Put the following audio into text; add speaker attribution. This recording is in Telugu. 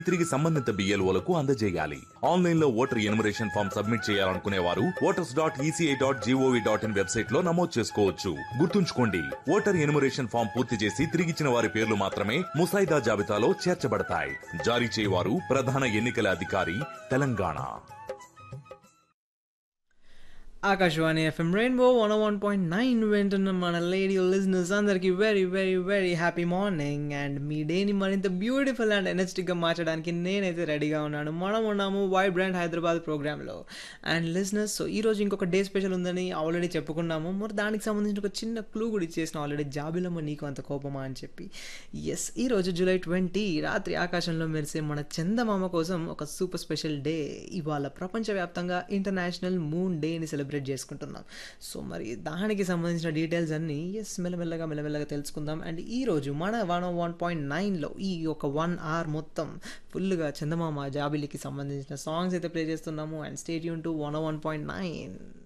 Speaker 1: తిరిగి సంబంధిత బిఎల్ఓలకు అందజేయాలి ఆన్లైన్ లో ఓటర్ ఎనుమరేషన్ ఫామ్ సబ్మిట్ చేయాలనుకునే వారు voters dot ECI dot GOV dot in website లో నమోదు చేసుకోవచ్చు గుర్తుంచుకోండి ఓటర్ ఎనుమరేషన్ ఫామ్ పూర్తి చేసి తిరిగిచ్చిన వారి పేర్లు మాత్రమే ముసాయిదా జాబితాలో చేర్చబడతాయి జారీ చేయవారు ప్రధాన ఎన్నికల అధికారి Telangana
Speaker 2: Akashvani FM rainbow one one point nine వింటున్న మన లేడీ లిజినెస్ అందరికీ very very very happy morning and మీ డేని మరింత బ్యూటిఫుల్ అండ్ ఎనర్జెటిక్గా మార్చడానికి నేనైతే రెడీగా ఉన్నాను మనం ఉన్నాము వైబ్రాండ్ హైదరాబాద్ ప్రోగ్రాంలో అండ్ లిజినెస్ సో ఈరోజు ఇంకొక డే స్పెషల్ ఉందని ఆల్రెడీ చెప్పుకున్నాము మరి దానికి సంబంధించిన ఒక చిన్న క్లూ కూడా ఇచ్చేసిన ఆల్రెడీ జాబిలమ్మ నీకు అంత కోపమా అని చెప్పి ఎస్ ఈరోజు జూలై ట్వంటీ రాత్రి ఆకాశంలో మెరిసే మన చందమామ కోసం ఒక సూపర్ స్పెషల్ డే ఇవాళ ప్రపంచవ్యాప్తంగా ఇంటర్నేషనల్ మూన్ డేని సెలబ్రేట్ చేసుకుంటున్నాం సో మరి దానికి సంబంధించిన డీటెయిల్స్ అన్నీ ఎస్ మెల్లమెల్లగా మెల్లమెల్లగా తెలుసుకుందాం అండ్ ఈ రోజు మన వన్ వన్ పాయింట్ నైన్లో ఈ ఒక వన్ అవర్ మొత్తం ఫుల్గా చందమామ జాబిలికి సంబంధించిన సాంగ్స్ అయితే ప్లే చేస్తున్నాము and stay tuned to one one point nine